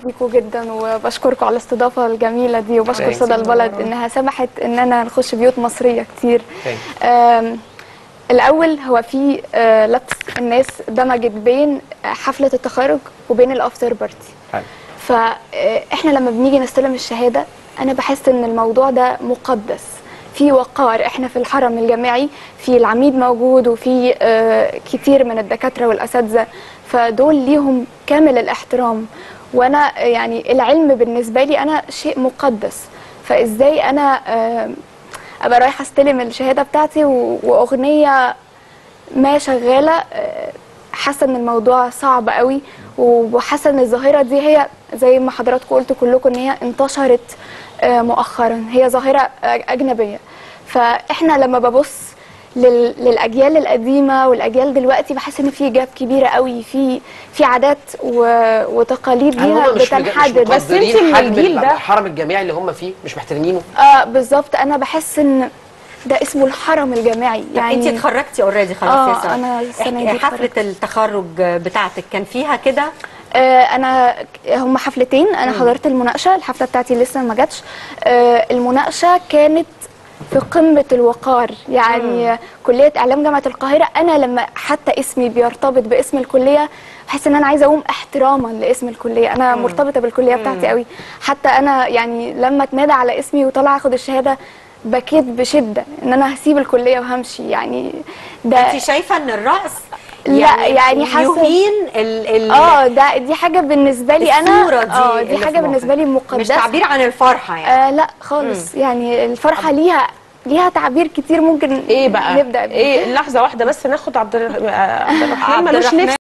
بيكوا جدا وبشكركم على الاستضافه الجميله دي وبشكر Thanks. صدى البلد انها سمحت ان انا نخش بيوت مصريه كتير Thank آم، الاول هو في آه، لبس الناس دمجت بين حفله التخرج وبين الافتر بارتي حلو. فاحنا لما بنيجي نستلم الشهاده انا بحس ان الموضوع ده مقدس في وقار احنا في الحرم الجامعي في العميد موجود وفي آه، كتير من الدكاتره والاساتذه فدول ليهم كامل الاحترام وانا يعني العلم بالنسبه لي انا شيء مقدس فازاي انا آه، ابقى رايحه استلم الشهاده بتاعتي و- واغنيه ما شغاله آه، حاسه ان الموضوع صعب قوي وحاسه ان الظاهره دي هي زي ما حضراتكم قلتوا كلكم ان هي انتشرت آه، مؤخرا هي ظاهره آه، اجنبيه فاحنا لما ببص لل- للاجيال القديمه والاجيال دلوقتي بحس ان في جاب كبيره قوي في في عادات و- وتقاليد هل ليها هم مش مج- مش بتنحدر بس انت مقدرين من حجم الجيل ده. الحرم الجامعي اللي هم فيه مش محترمينه اه بالظبط انا بحس ان ده اسمه الحرم الجامعي يعني انت اتخرجتي اوريدي خلاص آه، يا ساره أنا السنة احكي- دي حفله اتخرجت. التخرج بتاعتك كان فيها كده آه، انا هم حفلتين انا حضرت المناقشه الحفله بتاعتي لسه ما جاتش آه، المناقشه كانت في قمه الوقار يعني كليه اعلام جامعه القاهره انا لما حتى اسمي بيرتبط باسم الكليه بحس ان انا عايزه اقوم احتراما لاسم الكليه انا مرتبطه بالكليه بتاعتي قوي حتى انا يعني لما اتنادى على اسمي وطلع اخد الشهاده بكيت بشده ان انا هسيب الكليه وهمشي يعني ده انت شايفه ان الرقص لا، يعني حاسة- يهين ال ال اه ده دي حاجه بالنسبه لي انا الصورة دي اه اللي دي في حاجه مخك. بالنسبه لي مش مقدسه تعبير عن الفرحه يعني آه لا خالص يعني الفرحه ليها ليها تعبير كتير ممكن ايه بقى نبدا بيه ايه لحظه واحده بس ناخد عبد الرح- عبد الرحمن عبد ملوش الرحمن. نفس